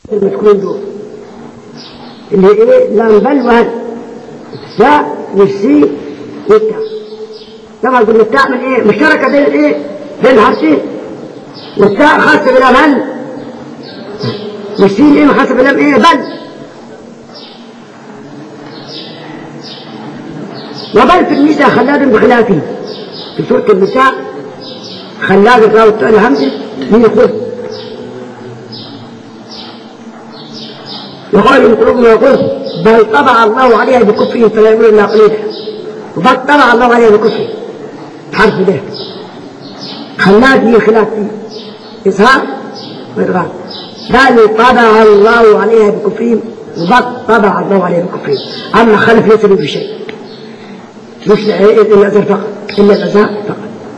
المسكون دول اللي ايه لام بل وهل التاء والسين والتاء طبعا قلنا التاء من ايه مشتركه بين الايه بين الحرفين والتاء خاصه بلام هل والسين ايه خاصه بلام ايه بل وبل في النساء خلاد بخلافه في سوره النساء خلاد الراء والتاء الهمزه من يقول وقال ابن قلوبنا يقول بل طبع الله عليها بكفره فلا يقول الا قليلا وبل طبع الله عليها بكفره حرف ده خلات هي خلاف دي إظهار وإدغام بل طبع الله عليها بكفرهم وبل طبع الله عليها بكفرهم أما خلف ليس به شيء مش إلا الأزهر فقط إلا الأزهر فقط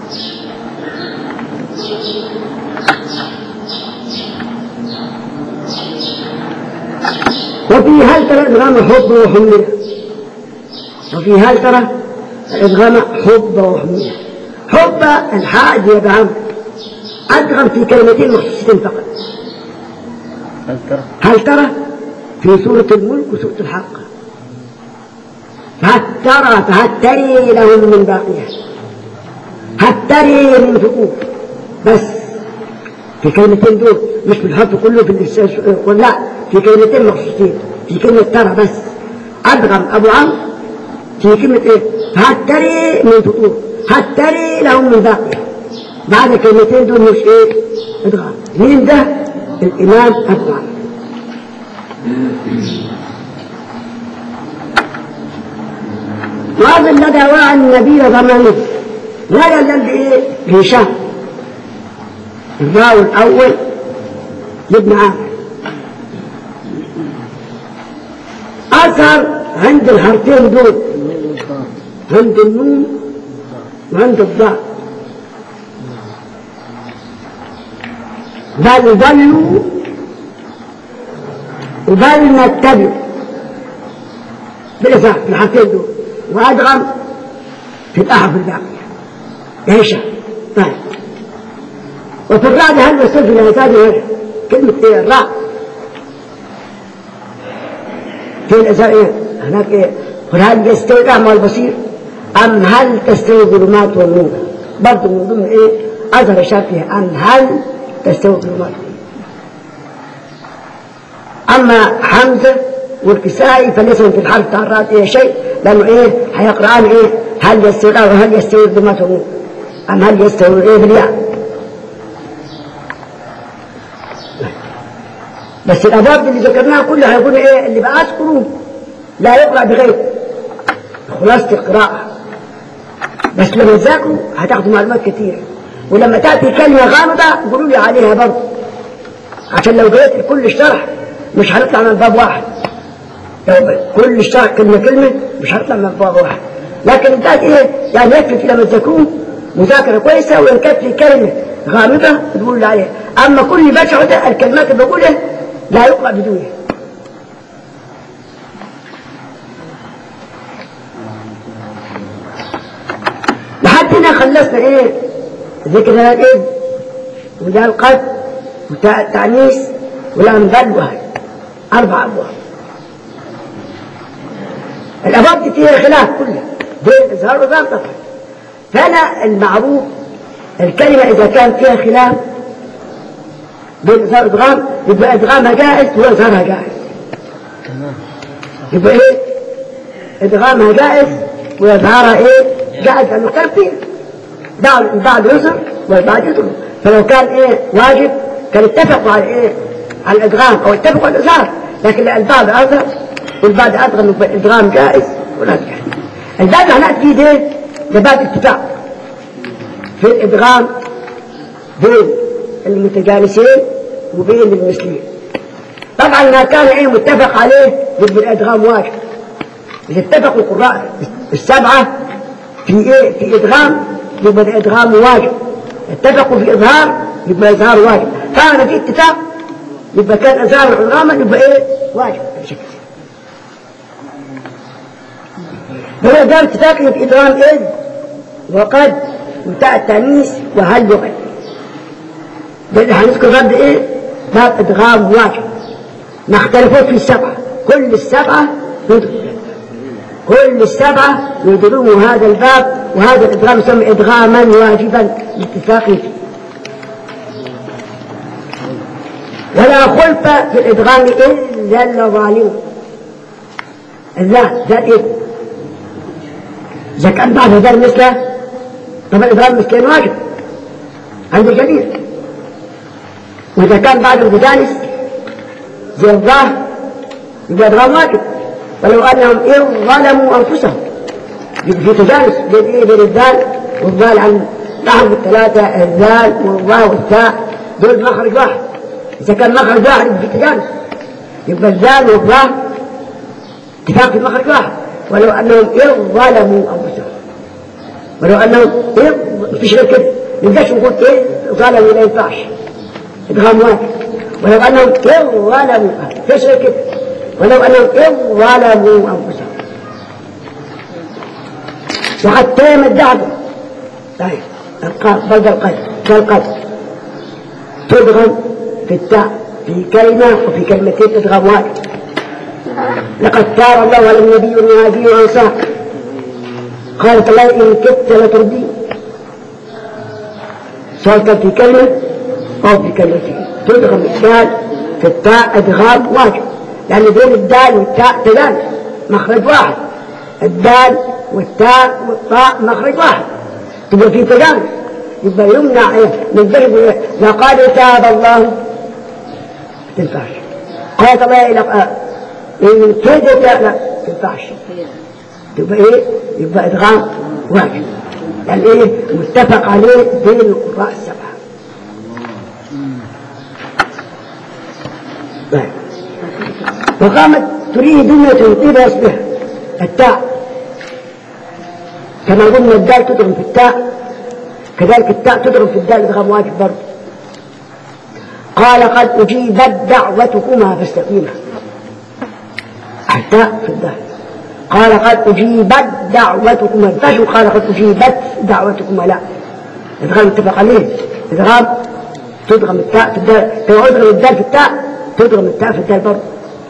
وفي هل ترى إدغام حب وحمية وفي هل ترى إدغام حب وحمية حب الحاء يدغم أدغم في كلمتين مخصوصتين فقط هل ترى هل ترى في سورة الملك وسورة الحق هل ترى فهل تري لهم من باقية هل تري من فقوف بس في كلمتين دول مش بالحرف كله في الاستاذ لا في كلمتين مخصوصين في كلمة ترى بس أدغم أبو عمرو في كلمة إيه هل تري من فطور هل تري لهم من باقية بعد الكلمتين دول مش إيه إدغام مين ده الإمام أبو عمرو وهذا الذي وعى النبي ضمانه لا يلزم بإيه هشام الراوي الأول لابن عامر أثر عند الحرفين دول عند النون وعند الضاء بل ضلوا وبل نتبع بالإفاق في الحرفين دول وأدغم في الأحرف الباقية يعيشها طيب وفي الرعد هل يصير في الأنسان هنا كلمة إيه الرعد في الأنسان إيه هناك إيه قل هل يستوي الأعمى والبصير أم هل تستوي الظلمات والنور برضه من ضمن إيه أظهر الشرط فيها أم هل تستوي الظلمات أما حمزة والكسائي فليس في الحرف بتاع الرعد إيه شيء لأنه إيه هيقرأان إيه هل يستوي الأعمى وهل يستوي الظلمات والنور أم هل يستوي إيه بالياء بس الأبواب اللي ذكرناها كلها هيقول إيه اللي بقى أذكره لا يقرأ بغير خلاصة القراءة بس لما تذاكروا هتاخدوا معلومات كتير ولما تأتي كلمة غامضة قولوا لي عليها برضه عشان لو قريت كل الشرح مش هنطلع من باب واحد لو كل الشرح كلمة كلمة مش هنطلع من باب واحد لكن ده ايه يعني يكفي لما تذاكروه مذاكرة كويسة وإن كانت في كلمة غامضة تقول لي عليها أما كل بشع ده الكلمات اللي بقولها لا يقرأ بدونها لحد هنا خلصنا ايه ذكر الإذ وده القد وتاء التعنيس والأنبال وهي أربع أبواب الأبواب دي فيها خلاف كلها بين إظهار وإظهار طبعا فأنا المعروف الكلمة إذا كان فيها خلاف بين إظهار وإدغام يبقى إدغامها جائز وإظهارها جائز يبقى إيه إدغامها جائز وإظهارها إيه جائز لأنه كان فيه بعض البعض يظهر والبعض يظهر فلو كان إيه واجب كان اتفقوا على إيه على الإدغام أو اتفقوا على الإظهار لكن البعض أظهر والبعض أدغم يبقى الإدغام جائز ولا جائز الباب اللي هنأتي فيه ده ده باب اتفاق في الإدغام بين المتجانسين وبين المسلمين طبعا ما كان ايه متفق عليه يبقى الادغام واجب اذا اتفقوا القراء السبعه في ايه في ادغام يبقى الادغام واجب اتفقوا في اظهار يبقى اظهار واجب كان في اتفاق يبقى كان اظهار ادغاما يبقى ايه واجب بشكل هو ده اتفاق في ادغام اذ وقد وتاء التانيث وهل وقد ده اللي هنذكر رد ايه باب ادغام واجب ما اختلفوش في السبعة كل السبعة يدرك كل السبعة يدرون هذا الباب وهذا الإدغام يسمى إدغاما واجبا لاتفاق فيه ولا خلف في الإدغام إلا الظالم الذات ذات إيه إذا كان بعد هذا مثله طبعا الإدغام مثلين واجب عند الجميع وإذا كان بعد المتجانس زي الظاهر يبقى إدغام واجب ولو أنهم إن ظلموا أنفسهم في تجانس بين إيه بين الذال والظال عن نحو الثلاثة الذال والظاء والتاء دول مخرج واحد إذا كان مخرج واحد في تجانس يبقى الذال والظاء اتفاق في مخرج واحد ولو أنهم إن ظلموا أنفسهم ولو أنهم إن مفيش غير كده ما ينفعش نقول إيه ظلموا لا ينفعش إدغام واحد ولو أنهم إن ظلموا مفيش غير كده ولو أنهم إن ظلموا أنفسهم وحتى مدعبه طيب القاف برد القلب كالقلب تدغم في التاء في كلمة وفي كلمتين تدغم واحد لقد تاب الله على النبي والمهاجرين والأنصار قالت الله إن كدت لتردين سواء كان في كلمة أو في كلمتين تدغم الدال في التاء إدغام واجب لأن بين الدال والتاء تدال مخرج واحد الدال والتاء والطاء مخرج واحد تبقى في تجانس يبقى يمنع ايه من ذهب ايه لقد تاب الله ما تنفعش قالت الله الى ان كدت لا ما تنفعش تبقى ايه يبقى ادغام واجب يعني ايه متفق عليه بين القراء السبعه طيب وقامت تريد دنيا تطيب اسمها التاء كما قلنا الدال تضرب في التاء كذلك التاء تضرب في الدال ادغام واجب برضه قال قد أجيبت دعوتكما فاستقيما التاء في الدال قال قد أجيبت دعوتكما فاش قال قد أجيبت دعوتكما لا ادغام اتفق عليه ادغام تدغم التاء في الدال لو ادغم الدال في التاء تدغم التاء في الدال برضه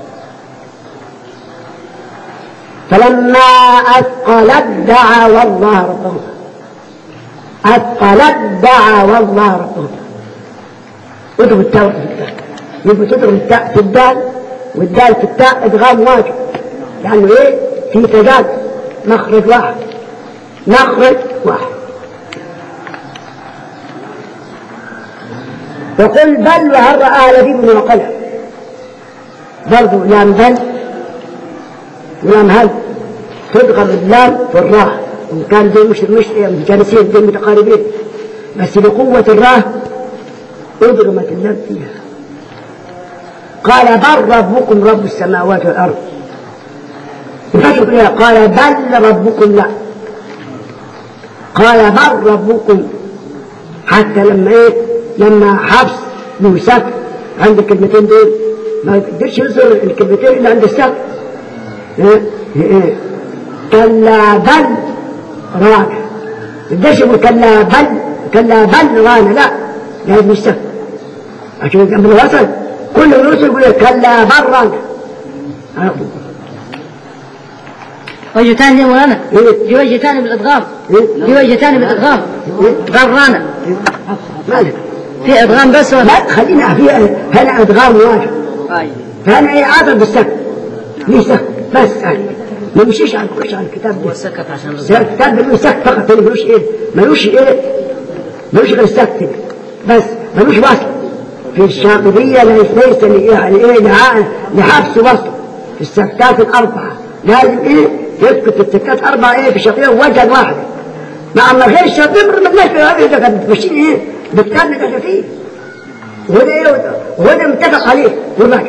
فلما أثقلت دعوا الله ربهم أثقلت دعوا الله ربهم اضرب التاء في الدال يبقى تضرب التاء في الدال والدال في التاء ادغام واجب لأنه ايه في تجاد مخرج واحد مخرج واحد وقل بل وهل رأى لبيب وقلم برضو لام بل ولام هل تدغم اللام في الراء وإن كان دول مش مش متجانسين دول متقاربين بس بقوة الراء أدغمت اللام فيها قال بل ربكم رب السماوات والأرض يفشل فيها قال بل ربكم لا قال بل ربكم حتى لما ايه لما حبس له سكت عند الكلمتين دول ما يقدرش يظهر الكلمتين الا عند السكت إيه؟ إيه؟ كلا بل رانا الدش يقول كلا بل كلا بل رانا لا لازم السكت عشان قبل الوصل كل الرسل يقول كلا بل رانا وجه ثاني يا مولانا إيه؟ في وجه ثاني بالادغام إيه؟ في وجه ثاني بالادغام غرانا مالك في ادغام بس ولا لا خلينا في هنا ادغام واجب طيب فانا ايه عاطل بالسكت ليه سكت بس يعني ما يمشيش على الكرش على الكتاب ده سكت عشان زي الكتاب ده له سكت فقط يعني ملوش ايه ملوش ايه ملوش غير السكت بس ملوش وصل في الشاطبية ليس ليس ل- يعني ايه لع- لحبس وصل في السكتات الأربعة لازم ايه يسكت السكتات أربعة ايه في شاطبية وجها واحد مع ما غير الشاطبية ما بناش في هذه ده كانت بتمشي ايه بكتاب نتاجة فيه وهذا ايه وهذا متفق عليه والراجع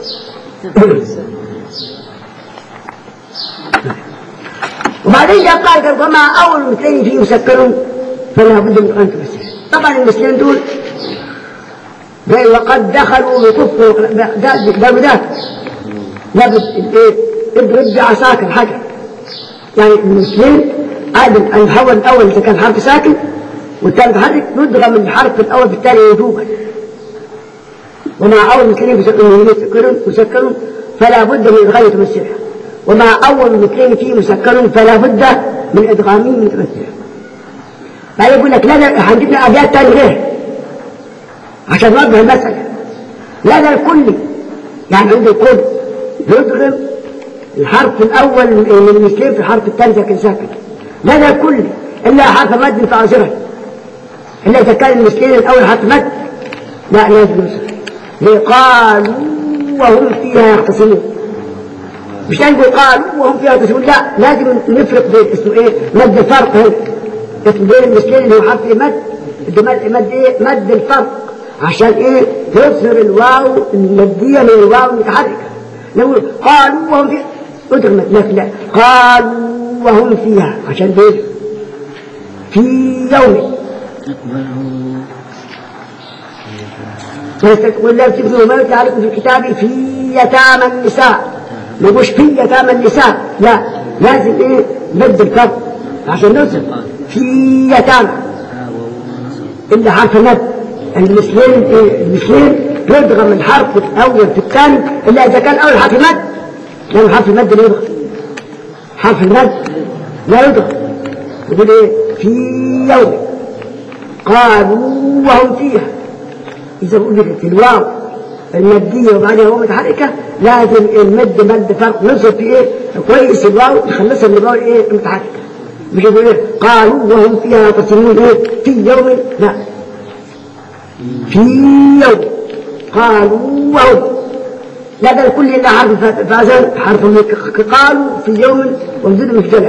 وبعدين جاء قال قال وما أول مثلين فيه يسكرون فلا بد من أن تفسر طبعا المثلين دول قال وقد دخلوا بكفر قالوا ذاك لابد الايه اضرب بعصاك الحجر يعني المثلين آدم الحول الأول إذا كان حرف ساكن والثالث حرف يدغم الحرف الأول بالتالي وجوبا وما أول مثلين مسكر مسكر فلا بد من إدغام متمثلة وما أول مثلين فيه مسكر فلا بد من إدغام متمثلة بعدين يقول لك لا لا عندنا أبيات تاني غير عشان نوضح المسألة لا لا الكل يعني عند الكل يدغم الحرف الأول من المثلين في الحرف الثاني ساكن ساكن لا لا الكل إلا حرف مد فاصلة إلا إذا كان المثلين الأول حرف مد لا لازم يوصل قالوا وهم فيها يختصمون مش نقول قالوا وهم فيها يختصمون لا لازم نفرق بين اسمه ايه مد الفرق هنا اسمه بين المثلين اللي هو حرف مد مد مد ايه مد الفرق عشان ايه يظهر الواو المادية من الواو المتحركة نقول قالوا وهم فيها ادغمت لكن لا قالوا وهم فيها عشان ايه في يوم ولا تكتبوا ما يتلى عليكم في الكتاب في يتامى النساء ما يقولش في يتامى النساء لا لازم ايه مد الكف عشان نوصل في يتامى إلا حرف مد المثلين إيه؟ المثلين يدغم الحرف الأول في الثاني إلا إذا كان أول حرف مد لأن حرف المد لا يدغم حرف المد لا يدغم يقول إيه في يوم قالوا وهم فيها إذا وجدت الواو المادية وبعدها واو متحركة لازم المد مد فرق نصب في إيه كويس الواو يخلصها من الواو إيه المتحركة مش يقول إيه قالوا وهم فيها يقسمون إيه في يوم لا في يوم قالوا وهم لا ده الكل إلا حرف فازل حرف قالوا في يوم ومزيد مشتلع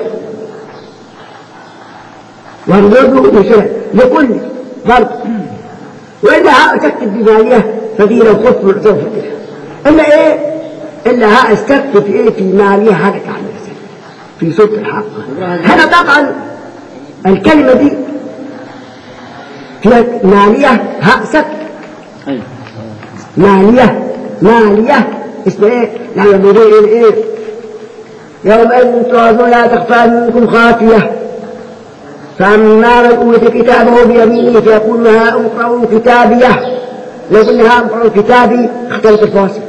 ومزيد مشتلع لكل ضرب وإذا هاء تكتب بمالية فدي لو خف العطوف إلا إيه إلا هاء استكتب في إيه في مالية حركة عن نفسك في صوت الحق هنا طبعا الكلمة دي فيها مالية هاء سكت مالية مالية اسمه إيه يعني بيقول إيه يومئذ تعرضون لا تخفى منكم خافية فأما من أوتي كتابه بيمينه فيقول لها اقرأوا كتابيه لو قلنا ها اقرأوا كتابي اختلف الفاصل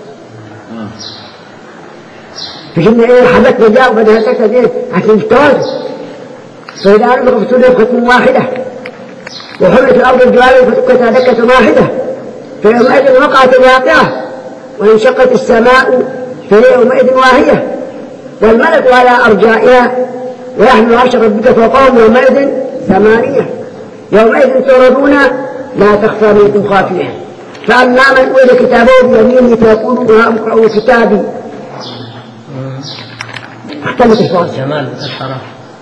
فشلنا ايه حدثنا جاء وبدأ تكتب ايه عشان التوازن فإذا أنفق في السنة فتنة واحدة وحملت الأرض الجبال فدكتها دكة واحدة فيومئذ وقعت الواقعة وانشقت السماء فهي يومئذ واهية والملك على أرجائها ويحمل عرش ربك فوقهم يومئذ ثمانية يومئذ تعرضون لا تخفى منكم خافية فأما من أوتي كتابه بيمينه فيقول ها اقرأوا كتابي اختلف الفاظ جمال الحرام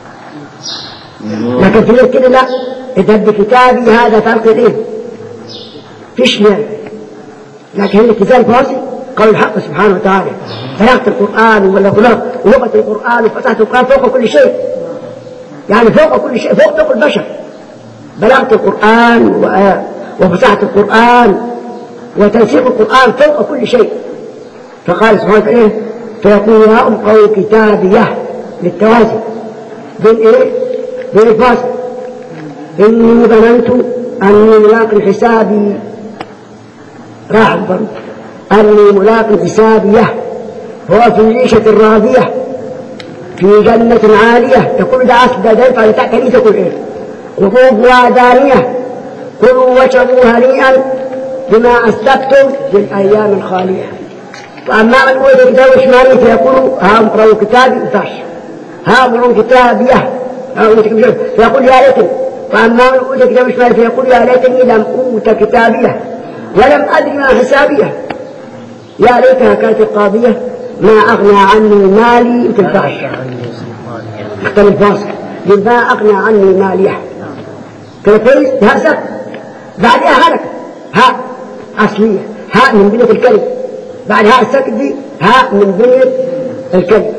لكن في كده لا إذا بكتابي هذا فرق ايه فيش يعني لكن الالتزام فاصل قول الحق سبحانه وتعالى بلغت القرآن ولا بلغت لغة القرآن وفتحت القرآن فوق كل شيء يعني فوق كل شيء فوق فوق البشر بلغت القرآن و- وفتحت القرآن وتنسيق القرآن فوق كل شيء فقال سبحانه وتعالى فيقول يا ألقوا كتابيه للتوازي بين إيه؟ بين الفاصل إني ظننت أني ملاق حسابي راح الضرب أني ملاق حسابيه هو في عيشة راضية في جنة عالية تقول ده أصل ده ينفع لتحت ليه تقول إيه قلوبها دانية كلوا واشربوا هنيئا بما أسلفتم في الأيام الخالية وأما من أوتي كتاب شمالي فيقول ها اقرأوا كتابي ينفعش ها اقرأوا كتابيه ها أوتي كتاب فيقول يا ليتني وأما من أوتي كتاب شمالي فيقول يا ليتني لم أوت كتابيه ولم أدري ما حسابيه يا ليتها كانت القاضية ما أغنى عني مالي في الفحش اختلف فاصل ما أغنى عني ماليه كده كويس هاء سكت بعدها حركة هاء أصلية هاء من بنية الكلمة بعد هاء السكت دي هاء من بنية الكلمة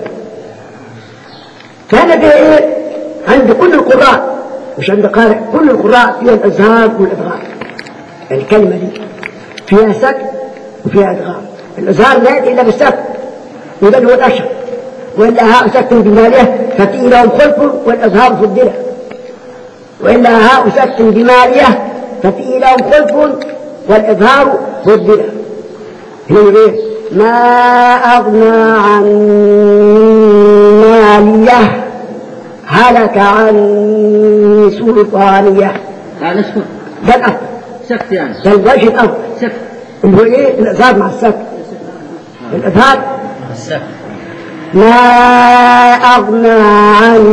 فهذا ده إيه عند كل القراء مش عند قارئ كل القراء فيها الإظهار والإدغام الكلمة دي فيها سكت وفيها إدغام الإظهار لا يأتي إلا بالسكت وده اللي هو الأشهر وإلا هاء سكت بماليه ففيه لهم خلف والإظهار في الدلة وإلا هاء سكت بماليه ففيه لهم خلف والإظهار بدل هنا إيه ما أغنى عن مالية هلك عن سلطانية هذا اسكت ده الأفضل سكت يعني ده الوجه الأفضل سكت اللي هو إيه الإظهار مع السكت الإظهار السكت ما أغنى عن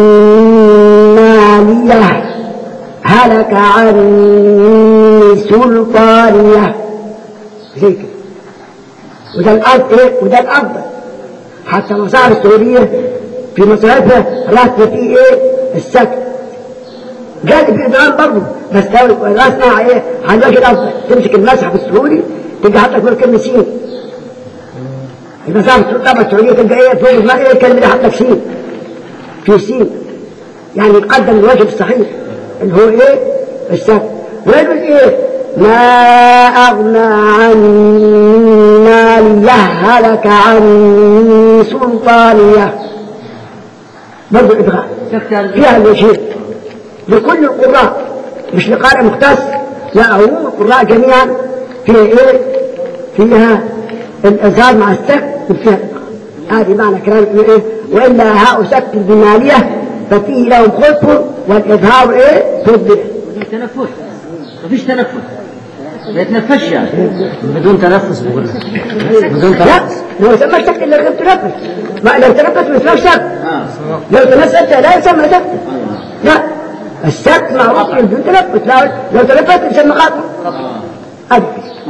مالية هلك عني سلطانية زي كده وده الأفضل إيه؟ وده الأفضل حتى مصاري السعودية في مصاريفها راتبة فيه إيه السكت جاد في إدرام برضه بس لو الناس مع إيه على الوجه الأفضل تمسك المسح السعودي تلقى حتى فوق كلمة سين المسافة طبعا السعودية تلقى إيه فوق ما إيه كلمة حتى في سين في سين يعني يقدم الوجه الصحيح اللي هو إيه السكت ويقول إيه ما أغنى عن مالية هلك عن سلطانية برضه إدغام سكت يعني فيها الوجهين لكل القراء مش لقارئ مختص لا هو القراء جميعا فيها ايه فيها الازهار مع السكت وفيها الإدغام. هذه معنى كلام ايه والا هاء سكت بماليه ففيه لهم خلف والاظهار ايه صدق بدون تنفس مفيش تنفس ما يتنفسش يعني بدون تنفس بقول لك. بدون لا تنفس لو يسمى سكت الا لو تنفس ما لو تنفس ما يسمى سكت اه لو تنفس لا يسمى سكت لا السكت معروف بدون تنفس لا لو تنفس يسمى خطأ هذا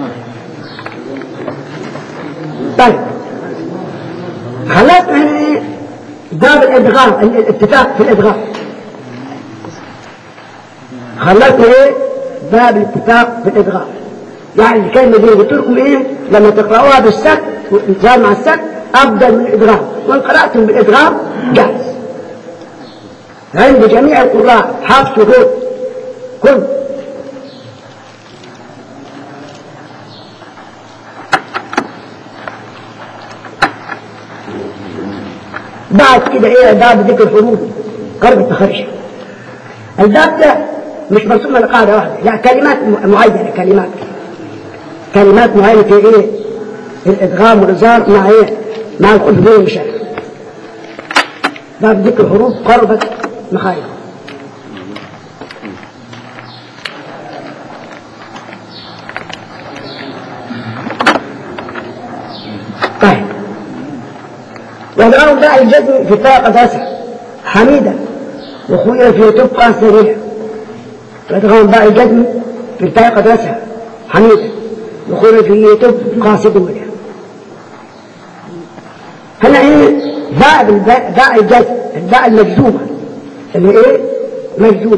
طيب خلصنا هنا ايه باب الادغام ال- الاتفاق في الادغام خلصنا ايه باب الاتفاق في الادغام يعني الكلمه دي قلت لكم ايه لما تقراوها بالسكت والانتظار مع السكت افضل من الادغام وان قراتم بالادغام جاهز عند جميع القراء حفص وهود كل بعد كده ايه باب ذكر الحروف قرب التخرج الباب ده مش مرسوم على قاعده واحده لا كلمات م- معينه كلمات كلمات معينه في ايه الادغام والاظهار مع ايه مع الخلفين والمشاعر باب ذكر الحروف قربت مخارج طيب والآن باء الجزم في طاقة داسة حميدة وخير في تبقى سريع ويدغم باء الجزم في طاقة داسة حميدة وخير في تبقى سدولة هنا ايه باء بالباء باء الجزم الباء المجزومة اللي ايه مجزومة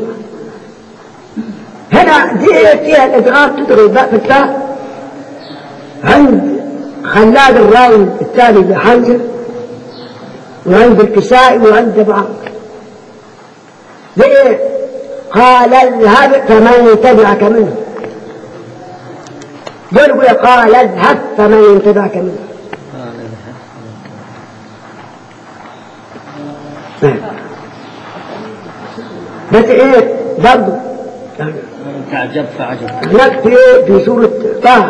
هنا دي إيه فيها الادغام تضرب الباء في التاء عند خلاد الراوي الثاني بحنزل وعند الكسائي وعند ابو عمرو ليه قال اذهب فمن تبعك منه دول يقول قال اذهب فمن تبعك منه نعم. بس ايه برضه يعني تعجب فعجب هناك في ايه في سورة طه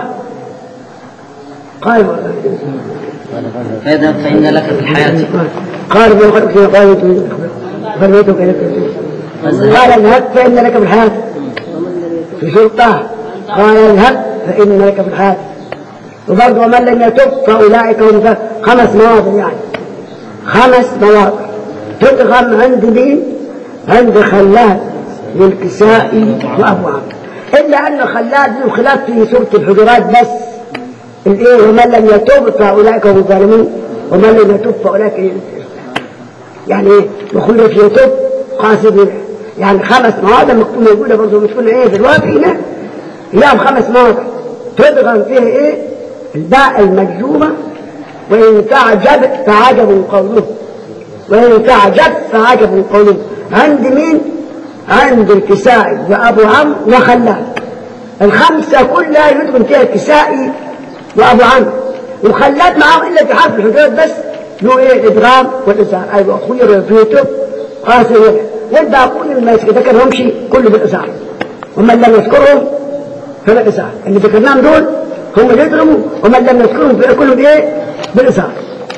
قال فإذا فإن لك في الحياة قال ابن خلق قال خليتك لك قال اذهب فإن لك في الحياة في سورة طه قال اذهب فإن لك في الحياة وبرضه ومن لم يتب فأولئك هم ف- خمس مواضع يعني خمس مواضع تدغم عند مين؟ عند خلاد والكسائي وأبو عمرو إلا أن خلاد له خلاف في سورة الحجرات بس الإيه ومن لم يتوب فأولئك هم الظالمون ومن لم يتوب فأولئك هم يعني إيه وخلف يتوب قاصدين يعني خمس مواضع مكتوب موجودة برضه بتكون إيه في الواقع هنا لهم خمس مواضع تدغم فيها إيه الباء المجزومة وإن تعجب فعجب قوله وإن تعجب فعجب قوله عند مين؟ عند الكسائي وأبو عمرو وخلاد الخمسة كلها يدخل فيها الكسائي وأبو عمرو وخلاد معاهم إلا في حرف الحجرات بس له إيه الإدغام والإزهار أيوة خير في يوتيوب قاسي ولا والباقون اللي ما يذكرهمش كله بالإزهار ومن لم يذكرهم فبالإصرار اللي ذكرناهم دول هم اللي يضربوا ومن لم نذكرهم فيأكلوا بإيه؟ بالإصرار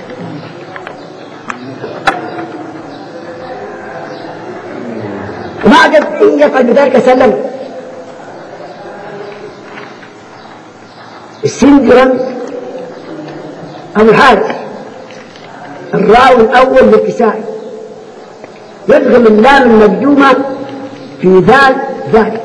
وبعد أن يفعل بذلك سلم السين دي رمز أو الحارس الراوي الأول للكسائي يدغم اللام المجزومة في ذال ذلك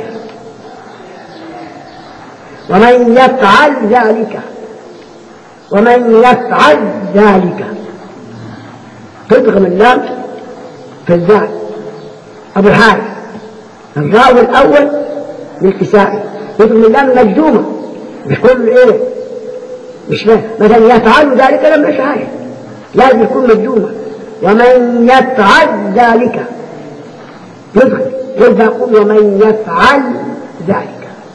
ومن يفعل ذلك ومن يفعل ذلك تدغم اللام في الذال أبو الحارث الراوي الأول للكسائي يدغم اللام المجزومة مش كل إيه مش فاهم مثلا يفعل ذلك لم يشعر لازم يكون مجزومة ومن يفعل ذلك يدخل يرجع يقول ومن يفعل ذلك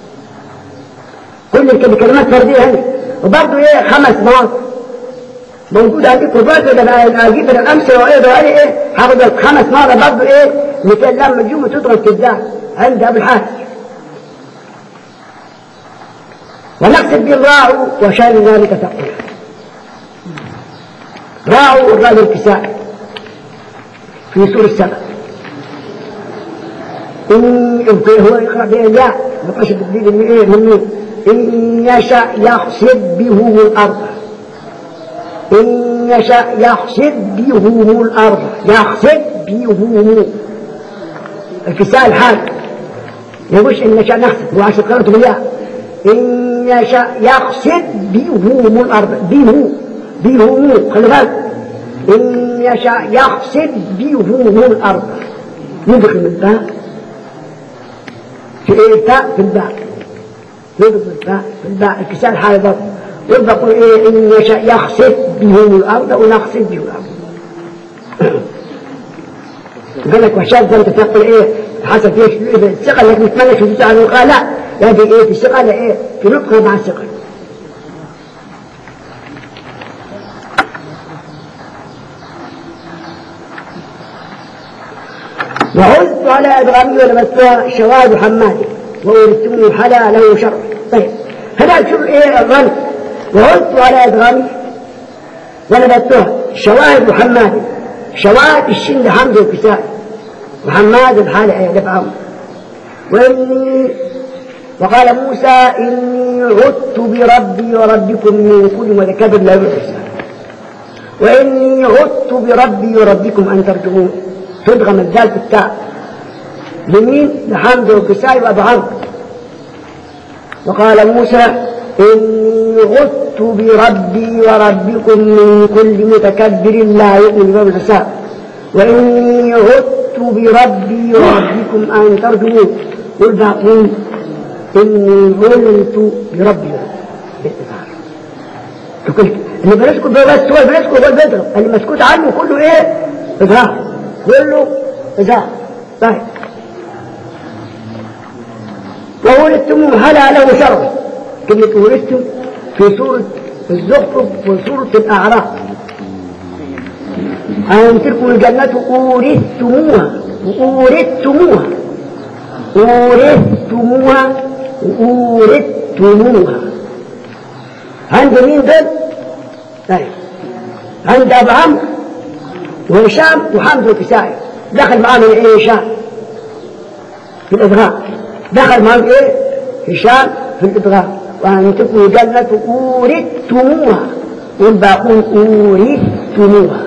كل الكلمات فردية هنا وبرضه ايه خمس مواقف موجود عندك وبرضه ده انا اجيب الامثله وايه ده ايه هاخد خمس مرات برضه ايه مثل لما الجمعه تضرب في الذات عند ابو الحارث ونقصد بالراعي وشان ذلك تقول راعوا الرجل الكسائي في سور السماء إن هو يقرأ بالياء نقش بالدين من إيه من مين إن يشاء يخسف بهم الأرض إن يشاء يخسف بهم الأرض يخسف بهم الكساء الحال يقولش إن يشاء نخسف هو عشان قرأته بالياء إن يشاء يخسف بهم الأرض به بهم خلي بالك إن يشاء يخسف بهم الأرض يدخل الباء في إيه التاء في الباء يدخل الباء في الباء الكسال حال برضه يبقى إيه إن يشاء يخسف بهم الأرض ونخسف بهم الأرض قال لك وحشات زي انت تقول ايه حسب فيش الثقه لكن نتمنى في الجزء عن الوقاء لا يعني ايه في الثقه لا ايه في نطق مع الثقه وعزت على ادغامي ولمستها شواد حمادي وأردتم حلا له شر طيب هذا شوف ايه الرمز وعزت على ادغامي ولمستها شواهد حمادي شواهد الشين حمد الكساء وحماد الحال ايه لفعهم وإني وقال موسى إني عدت بربي وربكم من كل متكبر لا يحسن وإني عدت بربي وربكم أن ترجمون تدغم الدال في التاء لمين؟ لحمد والكسائي وأبو عمرو وقال موسى إني عدت بربي وربكم من كل متكبر لا يؤمن بيوم الحساب وإني عدت بربي وربكم أن ترجمون والباقين إني علمت بربي تقول اللي بنسكت بس هو اللي بنسكت هو البدر اللي مسكوت عنه كله ايه؟ إظهار كله إظهار طيب وولدتم هلا له شر كلمة ولدتم في سورة الزخرف وسورة الأعراف أن تلكم الجنة أورثتموها وأورثتموها أورثتموها وأورثتموها عند مين دول؟ طيب عند أبو عمرو وهشام وحمد الكسائي دخل معاهم ايه هشام في الإدغام دخل معاهم ايه هشام في الإدغام وأن تكونوا جنة أورثتموها والباقون أورثتموها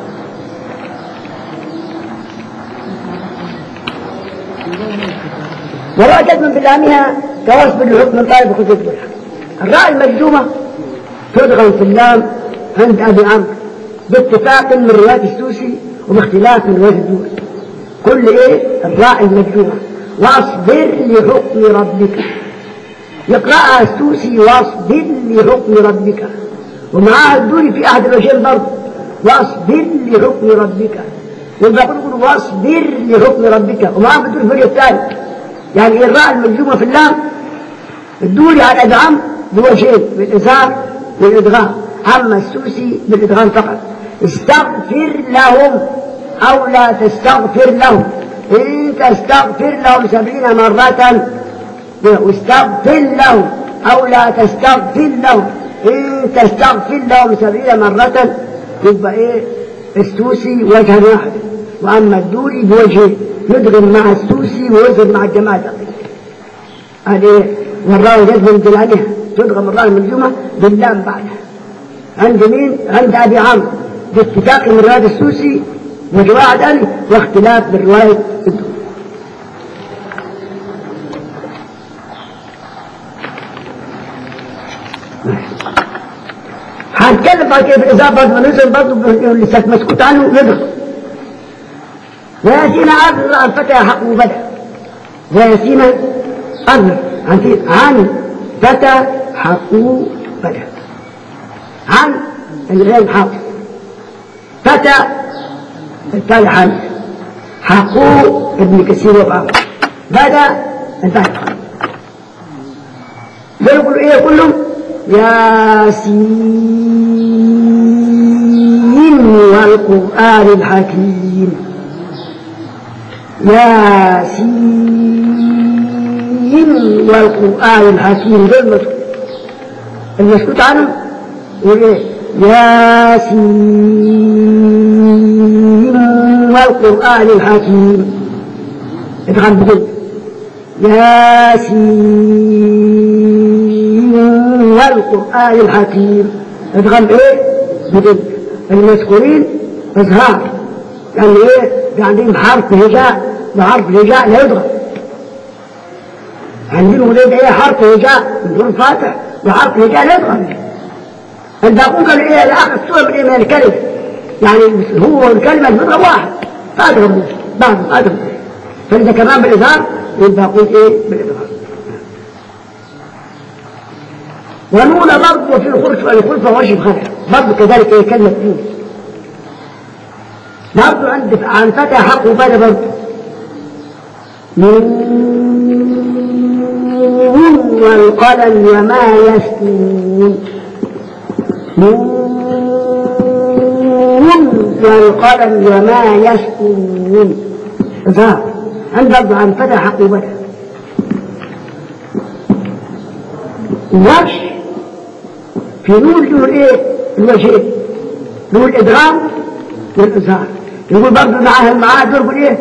وراء جزم بلامها كوصف الحكم من طالب خطوط بالحق الراء المجزومة تدغم في اللام عند أبي عمرو باتفاق من رواية السوسي وباختلاف من رواية الدوري كل ايه الراء المجزومة واصبر لحكم ربك يقرأها السوسي واصبر لحكم ربك ومعاها الدوري في أحد الوجهين برضه واصبر لحكم ربك والباقي يقول واصبر لحكم ربك ومعاها الدوري في الوجه الثاني يعني الراء المجزومة في اللام الدوري على الأدغام بوجهين بالإظهار والإدغام أما السوسي بالإدغام فقط استغفر لهم أو لا تستغفر لهم إن تستغفر لهم سبعين مرة واستغفر لهم أو لا تستغفر لهم إن تستغفر لهم سبعين مرة يبقى إيه السوسي وجها واحد وأما الدوري بوجهين يدغم مع السوسي ويدغم مع الجماعة الدقيقة هذه إيه والراوي يدغم دلالها تدغم الراوي من الجمعة باللام بعدها عند مين؟ عند أبي عمرو باتفاق من رواية السوسي وجواعة ألي واختلاف من رواية الدوري هنتكلم بعد كده في الإذاعة برضه ننزل برضه اللي كانت مسكوت عنه يدخل وياسين أرض عن فتى حق وبدأ وياسين أرض عن عن فتى حق بدأ عن الغير حق فتى التالي عن حقوق ابن كثير وبعض بدأ البحث بيقولوا ايه كلهم ياسين والقرآن الحكيم ياسين والقرآن الحكيم ده المسكوت المسكوت عنه يقول ايه ياسين والقرآن الحكيم ادغام بقول ياسين والقرآن الحكيم ادغام ايه بقول المذكورين اظهار يعني ايه عندهم حرف هجاء وحرف الهجاء لا يضغم عندهم ولاد ايه حرف هجاء من دون فاتح وحرف الهجاء لا يضغم الباقون قالوا ايه الاخر الصورة من ايه من الكلمة يعني هو الكلمة المضرب واحد فاضربوا بعض فاضربوا فإذا كمان بالإظهار والباقون ايه بالإظهار ونقول برضه في الخلف والخلفة وجه خلف برضه كذلك هي كلمة دين برضه عند عن فتى حق وبدا برضه نون والقلم وما يسكون نون والقلم وما يسكون ظهر عند برضه عن فتى حق وبدا وش في نور له ايه الوجهين له الادغام والإظهار يقول برضه معاه معاه ضرب الايه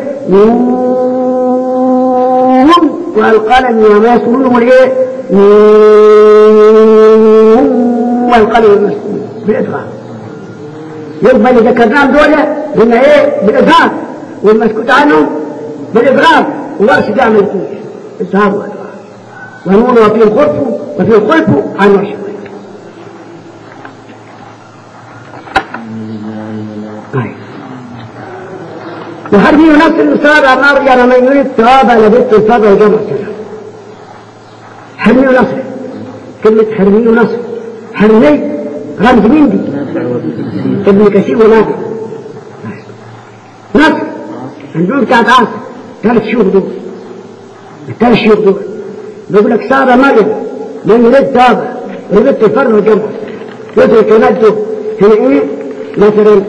نون والقلم وما يسكنون والايه نون والقلم وما يسكنون بالإدغام يبقى اللي ذكرناهم دول قلنا ايه بالإظهار والمسكوت عنهم بالإدغام ورأس بيعمل الاثنين إظهار وإدغام ونون وفي الخلف وفي الخلف عن وجه وهذه نفس الإصابة مرجع من يريد ثوابا لبث الفضل وجمع السلام حرمي ونصر كلمة حرمي ونصر حرمي رمز مين دي ابن كثير ونافع نصر عندهم بتاعت عاصر ثلاث شهور دول الثلاث شهور دول بيقول لك صار مريم من يريد ثوابا لبث الفضل وجمع يدرك الكلمات دول هنا ايه مثلا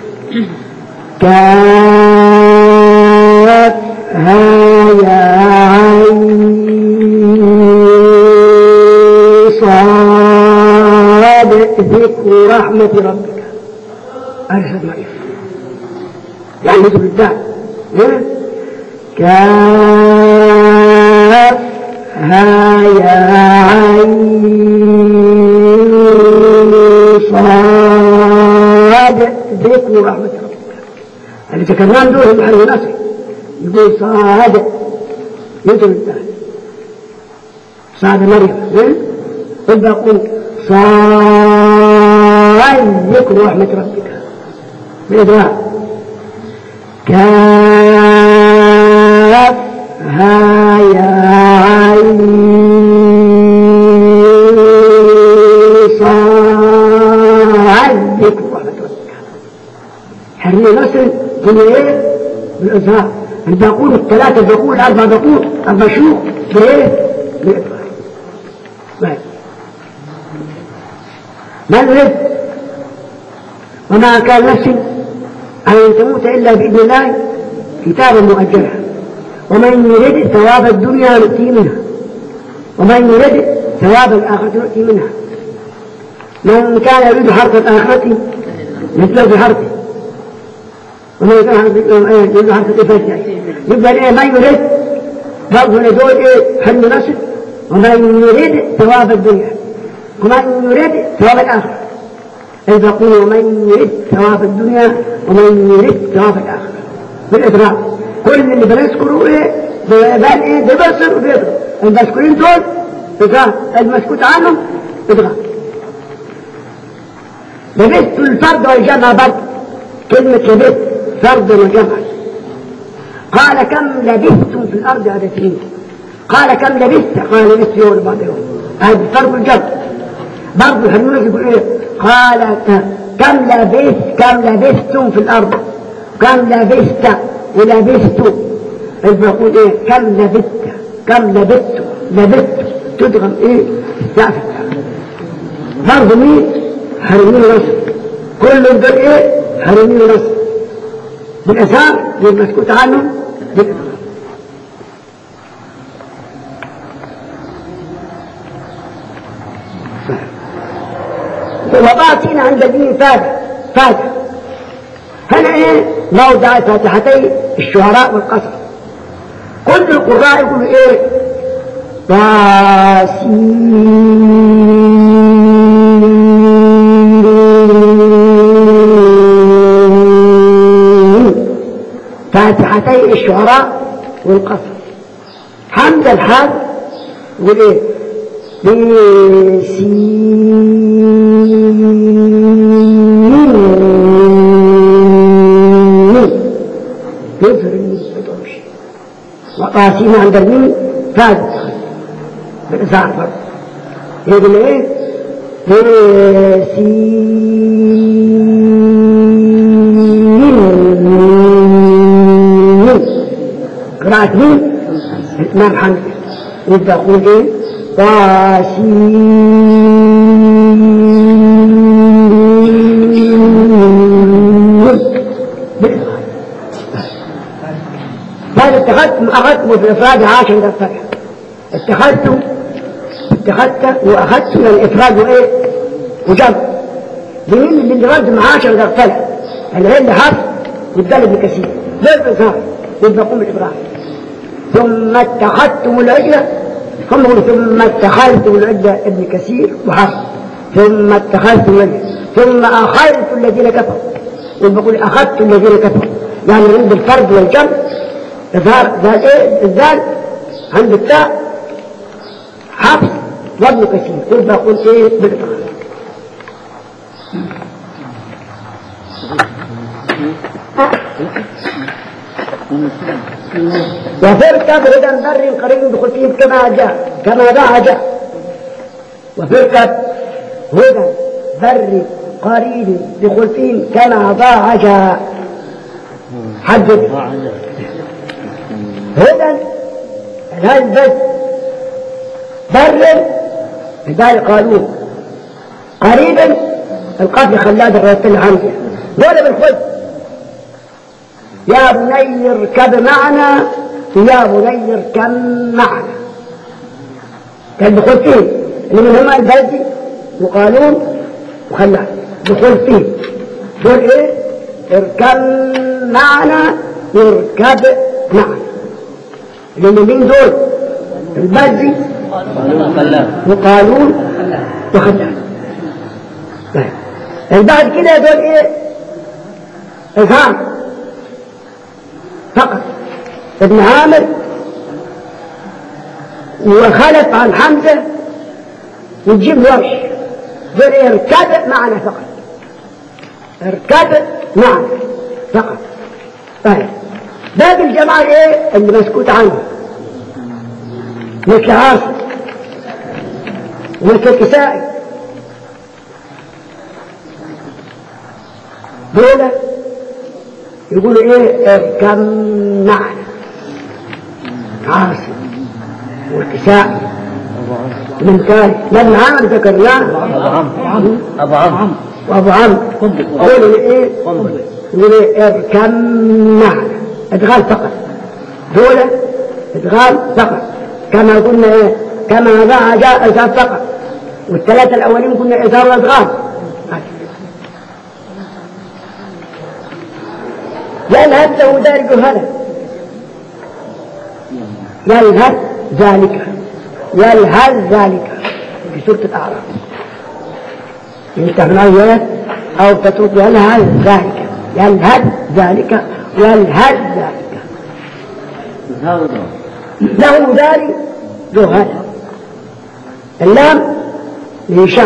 كاف ها يا عين صاد ذكر رحمة ربك أرشد معي يعني مثل الدعم كاف ها يا عين صاد ذكر رحمة ربك اللي تكرران دول هم حرف نصر يقول صاد مثل الثاني صاد مريم يبقى يقول صاد ذكر رحمة ربك بالإدراك كاف ها يا عين صاد ذكر رحمة ربك حرمي نصر هم ايه بالإظهار الباقون الثلاثة بقول أربع بقول أربع شيوخ بإيه بالإظهار طيب ما نريد وما كان نفسي أن تموت إلا بإذن الله كتابا مؤجلا ومن يريد ثواب الدنيا نؤتيه منها ومن يرد ثواب الآخرة يؤتي منها من كان يريد حرث الآخرة مثل في حرثه ومن كان يريد حرث الفجر يبقى إيه من يريد برضه لدول إيه حل نصر ومن يريد ثواب الدنيا ومن يريد ثواب الآخرة أي يقول ومن يريد ثواب الدنيا ومن يريد ثواب الآخرة بالإضراب كل اللي بنذكره إيه بيبان إيه بيبصر وبيضرب المذكورين دول إضراب المسكوت عنهم إضراب لبست الفرد والجمع برضه كلمة لبست فرد وجمع قال كم لبثتم في الأرض عدد سنين قال كم لبثت قال لبثت يوم بعد يوم هذا فرد والجمع برضه الحنون يقول ايه قال كم لبثت كم لبثتم في الارض كم لبثت ولبثت يقول ايه كم لبثت كم لبثت لبثت تدغم ايه السقف برضه مين حرمين رسل كل دول ايه حرمين رسل بالاثار للمسكوت عنه بالاثار وباطين عند الدين فاتح فاتح هنا ايه موضع فاتحتي الشعراء والقصر كل القراء يقولوا ايه فاتحتي الشعراء والقصر حمد الحال يقول ايه يظهر البطوش وقاسين عند المين فاز بالإساءة فرق يقول ايه قراءة مين؟ الإمام حمد يبدأ يقول ايه هذا اتخذت أخذت في الإفراد عاشر من الفتح اتخذت اتخذت وأخذت من الإفراد وإيه وجمع بمين اللي رد معاشر من الفتح العين حرف والدال ابن كثير ليه الإظهار يبقى يقوم الإبراهيم ثم اتخذتم العجلة هم يقولوا ثم اتخذتم العدة ابن كثير وحفص ثم اتخذتم العدة ثم أخذت الذين كفروا وبقول أخذت الذين كفروا يعني عند الفرد والجمع إظهار ذال إيه الذال عند التاء حفص وابن كثير قل بقول إيه بالإظهار وفركب هدى بر قريب بخلفهم كما جاء كما دعا جاء وفركب هدى بر قريب بخلفهم كما ضاع جاء حدد هدى الهل بس بر بداية قالوا قريبا القتل خلاد الرسول الحمد ولا بالخلف يا بني اركب معنا يا بني اركب معنا كان دخول فيه اللي من هما البلدي وقانون وخلاف دخول فيه دول ايه اركب معنا يركب معنا لان مين دول البلدي وقانون وخلاف طيب بعد كده دول ايه افهام فقط ابن عامر وخلف عن حمزة وتجيب ورش دول اركب معنا فقط اركب معنا فقط طيب باقي الجماعة ايه اللي مسكوت عنه مثل عاصم ومثل الكسائي دول يقولوا ايه اركب معنا عاصم والكسائي من كان لما عمل ذكرناه أبو عمرو أبو عمرو وابو عمرو يقولوا ايه يقولوا ايه اركب معنا ادغال فقط دول ادغال فقط كما قلنا ايه كما ضاع جاء إثار فقط والثلاثة الأولين كنا إثار وأدغام يلهث له دار جهلة يلهث ذلك يلهث ذلك في سورة الأعراف يفتح من الآيات أو تترك يلهث ذلك يلهث ذلك يلهث ذلك إظهار وضوء له دار جهلة اللام لهشام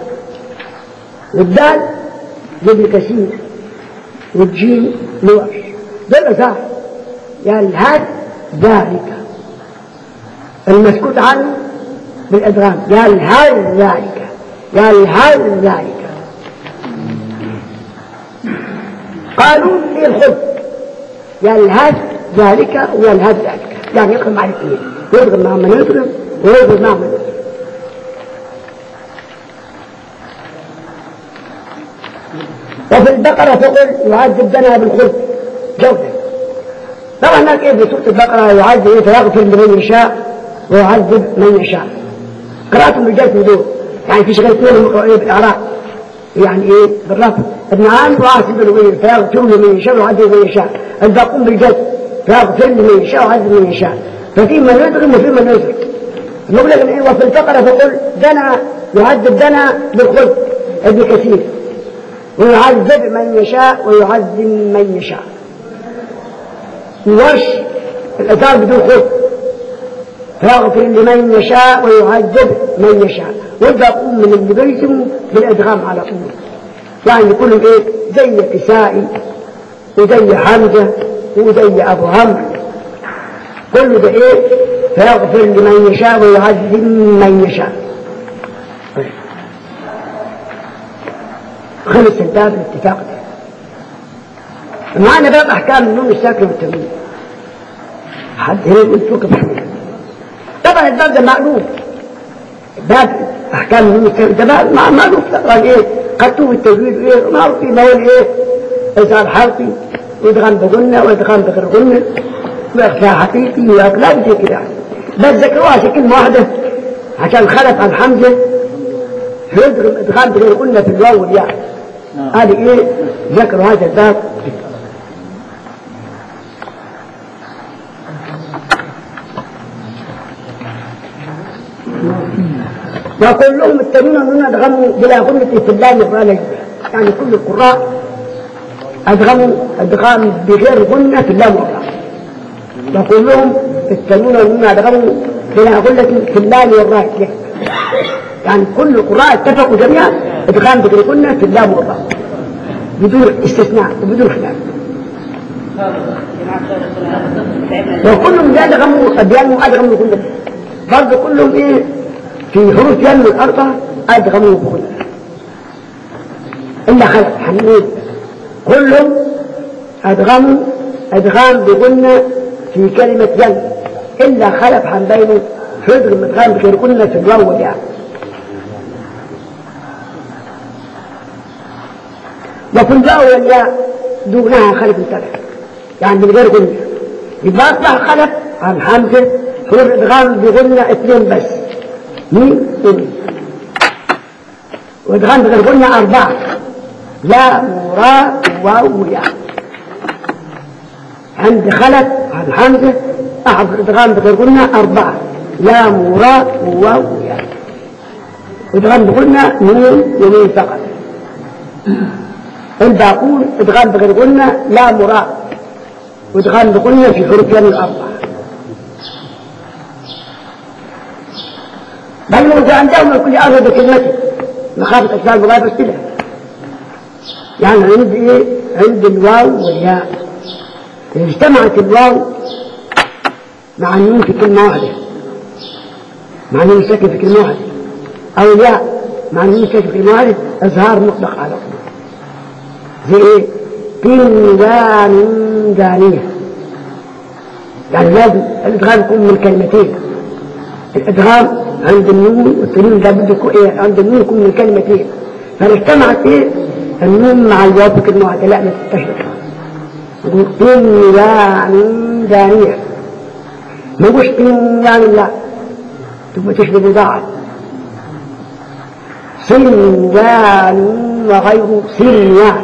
والدال لابن كثير والجيم لورش دول أثار يلهث ذلك المسكوت عنه بالأدغام يلهث ذلك يلهث ذلك قالوا في الخلق يلهث ذلك ويلهث ذلك يعني يدخل مع الاثنين يدخل مع من يضرب ويضرب مع من يضرب وفي البقرة تقول يعذب دنا بالخلق جودا طبعا هناك ايه في سورة البقرة يعذب ايه فيغفر لمن يشاء ويعذب من يشاء قراءة الرجال في دول يعني في شغل اثنين ايه بالإعراب يعني ايه بالرفض ابن عامر وعاصم بن ويل فيغفر لمن يشاء ويعذب من يشاء الباقون بالجد فيغفر لمن يشاء ويعذب من يشاء ففي من يدغم وفي من يدغم نقول لك ايه وفي البقرة تقول دنا يعذب دنا بالخلق ابن كثير ويعذب من يشاء ويعذب من يشاء وش الإثار بدون خلق فيغفر لمن يشاء ويعذب من يشاء والباقون من اللي بيسموا بالإدغام على طول يعني كلهم إيه زي كسائي وزي حمزة وزي أبو عمرو كل ده إيه فيغفر لمن يشاء ويعذب من يشاء خلص الباب الاتفاق ده معانا باب احكام النون الساكن والتنوين حد هنا يقول فوق بحمد طبعا الباب ده مألوف باب احكام النون الساكن ده باب مع- مألوف طبعا ايه خدتوه التجويد ايه معروف ما هو ايه اظهار حرفي وادغام بغنة وادغام بغير غنة واخفاء حقيقي واقلام زي كده يعني بس ذكروها في كلمة واحدة عشان خلف عن حمزة فيدغم ادغام بغير غنة في الواو والياء هذه ايه ذكروا هذا الباب وكلهم التانيين انهم ادغموا بلا غنة في اللام الرالج يعني كل القراء ادغموا ادغام بغير غنة في اللام والراء وكلهم التانيين انهم ادغموا بلا غنة في اللام والراء يعني كل القراء اتفقوا جميعا ادغام بغير غنة في اللام والراء بدون استثناء وبدون خلاف وكلهم يدغموا أديانهم أدغموا كل برضه كلهم إيه في حروف ينمو الأربعة أدغموا بكل إلا خلف حميد كلهم أدغموا أدغام بغنة في كلمة ين إلا خلف حنبينه فيدغم أدغام بغير قلنا في الواو والياء وفي الواو والياء دونها خلف انتبه يعني من غير غنة يبقى أصبح خلف عن حمزة حروف إدغام بغنة اثنين بس مين؟ مين؟ وإدغام بغير غنة أربعة لا وراء واو وياء عند خلف عن حمزة أحد إدغام بغير غنة أربعة لا وراء وواو وياء إدغام بغنة مين ومين فقط الباقون ادغام بغير غنة لا مراء وادغام بغنة في حروف يم الأربعة بل موجود عندهم الكل أغلب بكلمته مخافة أجزاء المضايف السلة يعني عند إيه؟ عند الواو والياء إذا اجتمعت الواو مع النون في كلمة واحدة مع النون ساكن في كلمة واحدة أو الياء مع النون ساكن في كلمة واحدة إظهار مطلق على طول زي ايه بنجان دانية يعني لازم الادغام يكون من كلمتين الادغام عند النون والتنوين ده بده يكون ايه عند النون يكون من كلمتين فلو اجتمعت ايه النون مع الواو في كلمه واحده لا ما تستشرق نقول بنجان دانية ما نقولش بنجان لا ثم تشبه مضاعف صنوان وغير صنوان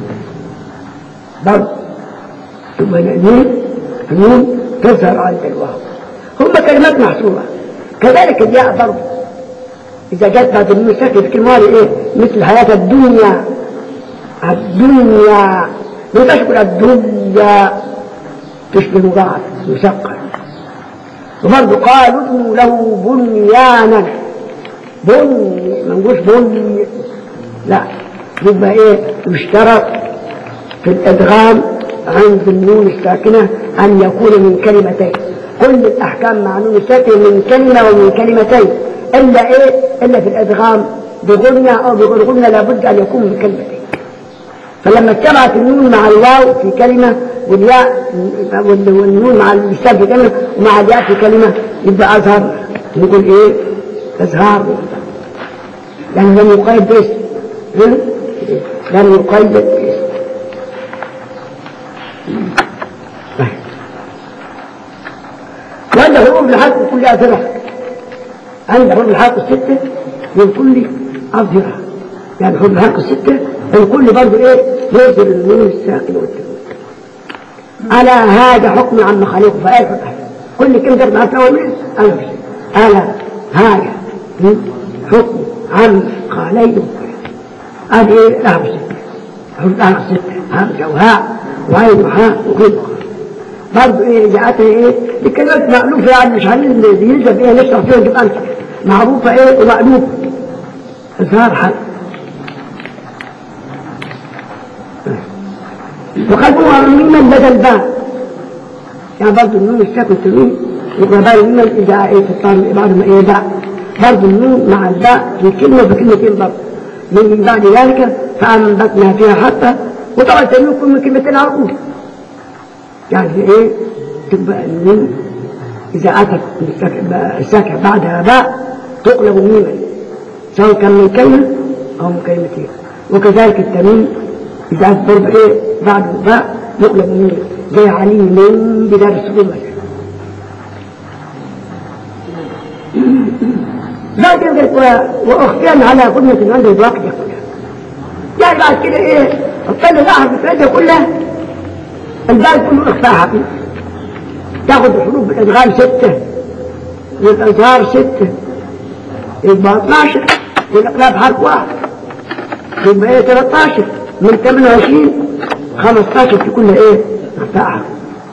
برضه ثم النون النون تظهر عند الواو هم كلمات محصورة كذلك الياء برضه إذا جت بعد النون ساكنة في كلمة إيه مثل حياة الدنيا الدنيا ما تقول الدنيا تشبه مضاعف مثقل وبرضه قالوا ابنوا له بنيانا بني ما نقولش بني لا يبقى ايه يشترط في الادغام عند النون الساكنه ان يكون من كلمتين كل الاحكام مع النون الساكنه من كلمه ومن كلمتين الا ايه الا في الادغام بغنى او بغير غنى لابد ان يكون من كلمتين فلما اجتمعت النون مع الواو في كلمة والياء والنون مع اللسان في كلمة ومع الياء في كلمة يبقى أظهر نقول إيه إظهار لأنه لم يقيد باسم لم يقيد باسم وعند حروف الحق كلها أظهرة عند حروف الحق الستة من كل أظهرة يعني حروف الحق الستة الكل برضه ايه يظهر النون الساكن والتنوين على هذا حكم عن مخالفه فايه الفتح كل كلمه مع التنوين انا مش على هذا حكم عن خاليه هذه ايه لها ستة حروف لها ستة همزة وهاء وعين وحاء وغين برضه ايه جاءتها ايه الكلمات مألوفة يعني مش هنلزم يلزم ايه نشرح فيها تبقى انت معروفة ايه ومألوفة إظهار حق وخلفوها ميما بدل باء يعني برضه النون الساكن تنوين يبقى باء ميما إذا إيه تطلع بعد ما إيه باء برضه النون مع الباء في كلمة بكلمتين برضه من بعد ذلك فأنبتنا فيها حتى وطبعا التنوين يكون من كلمتين على طول يعني في إيه تبقى النون إذا أتت الساكن بعدها باء تقلب ميما سواء كان من كلمة أو من كلمتين وكذلك التنوين إذا أكبر إيه بعد باء يقلب من زي عليم بدار السكون مثلا لكن وأخفيا على قدمة عند الوقت كلها يعني بعد كده إيه الطلع الأحد بتاعتها كلها البال كله إخفاء حقيقي تاخد الحروف بالإدغام ستة والإظهار ستة يبقى 12 والإقلاب حرف واحد يبقى إيه 13 من 28 15 في كل ايه اختاعها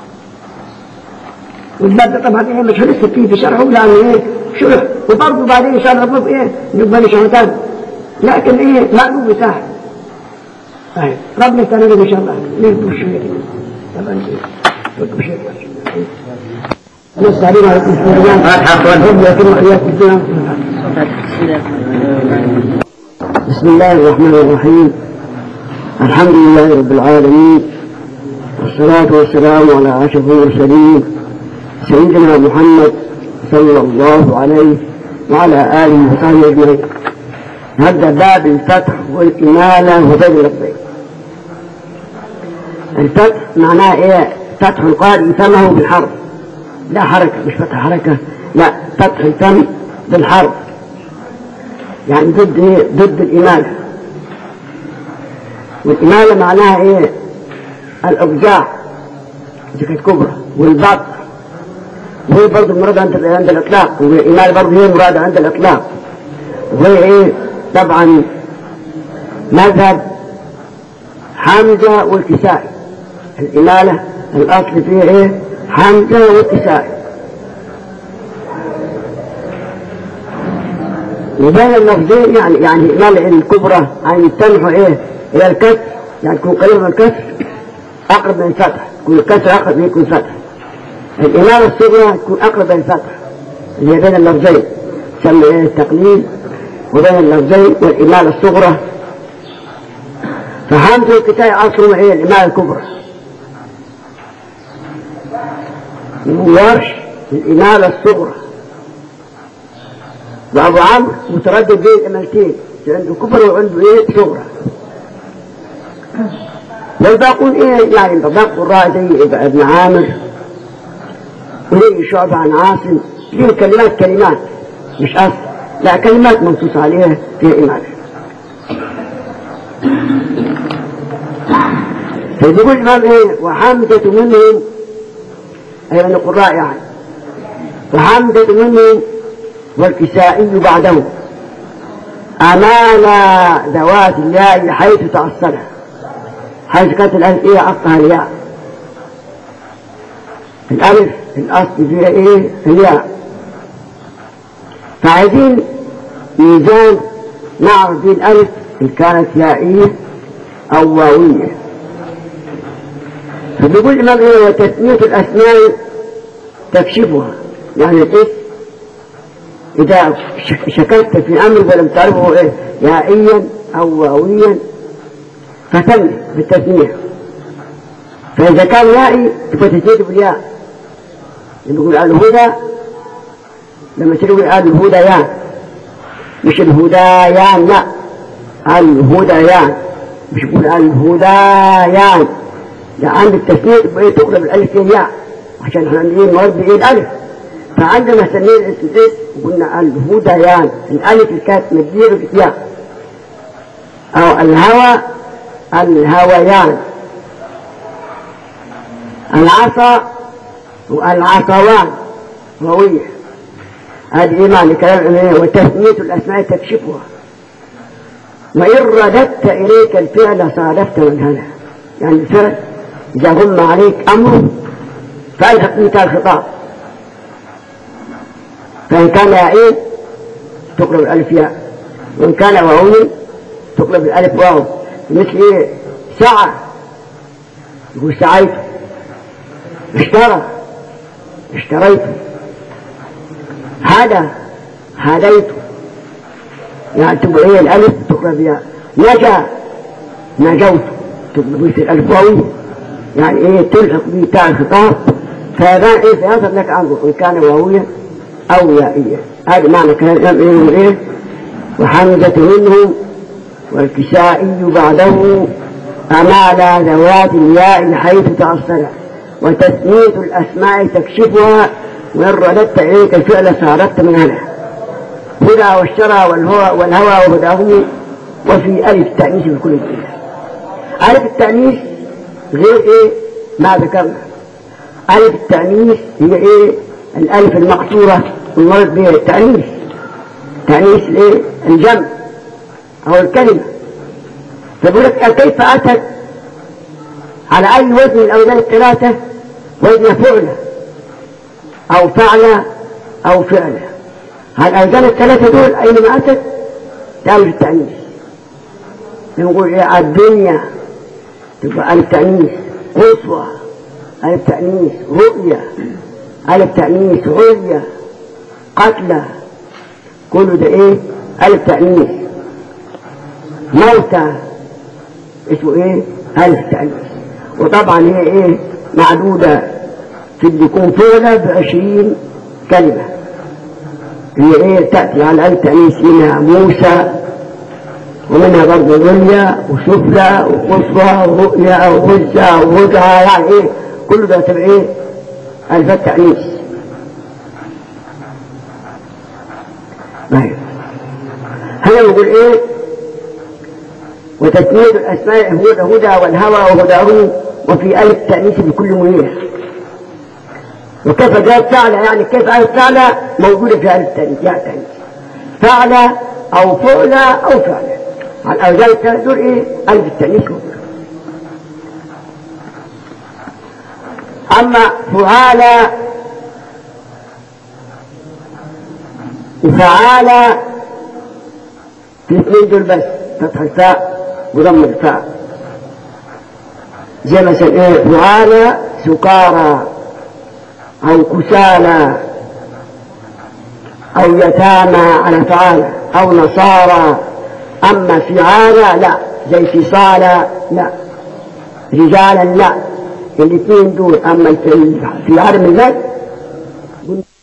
والباب ده طبعا ايه مش هنسك فيه في شرحه لانه ايه شرح وبرضه بعدين ان شاء الله نطلب ايه نبقى لي شهرتان لكن ايه مقلوب سهل طيب ربنا يستنى ان شاء الله نكتب شويه طبعا نكتب شويه نستعين على الإسلام بسم الله الرحمن الرحيم الحمد لله رب العالمين والصلاة والسلام على أشرف المرسلين سيدنا محمد صلى الله عليه وعلى آله وصحبه أجمعين نبدأ باب الفتح والإمالة وبين البيت الفتح معناه إيه؟ فتح القارئ فمه بالحرف لا حركة مش فتح حركة لا فتح الفم بالحرف يعني ضد إيه؟ ضد الإمالة والإمالة معناها إيه؟ الإضجاع دي كانت كبرى والبط وهي برضه المراد عند عند الإطلاق والإمالة برضه هي المراد عند الإطلاق وهي إيه؟ طبعا مذهب حمزة والكسائي الإمالة الأصل فيها إيه؟ حمزة والكسائي وبين اللفظين يعني يعني الإمالة الكبرى يعني تنحو إيه؟ إلى الكسر يعني تكون قريبة من الكسر أقرب من الفتح تكون الكسر أقرب من يكون فتح الإمالة الصغرى تكون أقرب من الفتح اللي هي بين اللفظين تسمى إيه التقليل وبين اللفظين والإمالة الصغرى فحمزة الكتاب أصله إيه الإمالة الكبرى ورش الإمالة الصغرى وأبو عمرو متردد بين الإمالتين عنده كبرى وعنده إيه صغرى والباقون إيه يعني باقي قراء زي ابن عامر وليه شعب عن عاصم ليه كلمات كلمات مش أصل لا كلمات منصوص عليها فيها إيمان فيقول الإمام إيه وحمدة منهم أي من القراء يعني وحمدة منهم والكسائي بعده أمام ذوات الياء حيث تأصلها حيث كانت الألف إيه أصلها الياء الألف الأصل فيها إيه الياء فعايزين ميزان نعرف به الألف إن كانت يائية أو واوية فبيقول الإمام إيه وتثنية الأسماء تكشفها يعني الاسم إذا شككت في أمر ولم تعرفه إيه يائيا أو واويا فتم بالتثنية فإذا كان يائي تبقى تزيد بالياء يقول الهدى لما تقول الهديان مش الهدايان لا الهديان مش يقول الهدايان لا عند التسنيد تبقى تقلب الالف الياء عشان احنا ايه مرد بايه الالف فعندما سمينا الاسم قلنا الهديان الالف اللي كانت مديره في الياء او الهوى الهويان العصا والعصوان رويه هذه معنى كلام وتثنية الأسماء تكشفها وإن رددت إليك الفعل صادفت منهلا يعني الفعل إذا هم عليك أمر فألحق منك الخطاب فإن كان يائين تقلب الألف ياء وإن كان واوي تقلب الألف واو مثل سعى يقول سعيت اشترى اشتريت هذا هديت يعني تبقى ايه الالف تقرب يا نجا نجوت تبقى مثل الالف واوي يعني ايه تلحق به تاء الخطاب فهذا ايه فيصل لك امر ان كان واويا او يائيا هذا معنى كلام ايه ايه وحمزة منهم والكسائي بعده أمال ذوات الياء حيث تأصل وتثنية الأسماء تكشفها وإن رددت إليك الفعل صارت من هنا هدى والشرى والهوى والهوى وهداه وفي ألف التأنيث في كل جملة ألف التأنيث غير إيه ما ذكرنا ألف التأنيث هي إيه الألف المقصورة المرض بها التأنيث تأنيث الإيه الجمع أو الكلمة فيقول لك كيف أتت على أي وزن من الأوزان الثلاثة وزن فعلة أو فعل أو فعل الأوزان الثلاثة دول أينما أتت تعمل التأنيث نقول إيه الدنيا تبقى ألف تأنيث قصوى ألف تأنيث رؤية ألف تأنيث عليا قتلى كله ده إيه ألف تأنيث موتى اسمه إيه ألف تأنيث وطبعا هي إيه معدودة في اللي يكون فعلة بعشرين كلمة هي ايه تأتي على ألف تأنيث منها موسى ومنها برضه ظلية وسفلى وقصوى ورؤيا وغزة ووجعة يعني ايه كل ده تبع ايه ألف التأنيث طيب هنا نقول ايه وتسمية الأسماء هدى هدى والهوى وهداه وفي ألف تأنيث بكل منير وكيف جاءت فعل يعني كيف ألف فعل موجودة في ألف تأنيث يعني تأنيث فعل أو فعل أو فعل على الأوزان الثلاث دول إيه ألف التأنيث موجودة أما فعال وفعال في اثنين دول بس فتح الفاء وضم الفاء زي مثلا ايه فعال سكارى أو كسالى أو يتامى على فعال أو نصارى أما فعالى لا زي فصالى لا رجالا لا الاثنين دول أما في عالم المال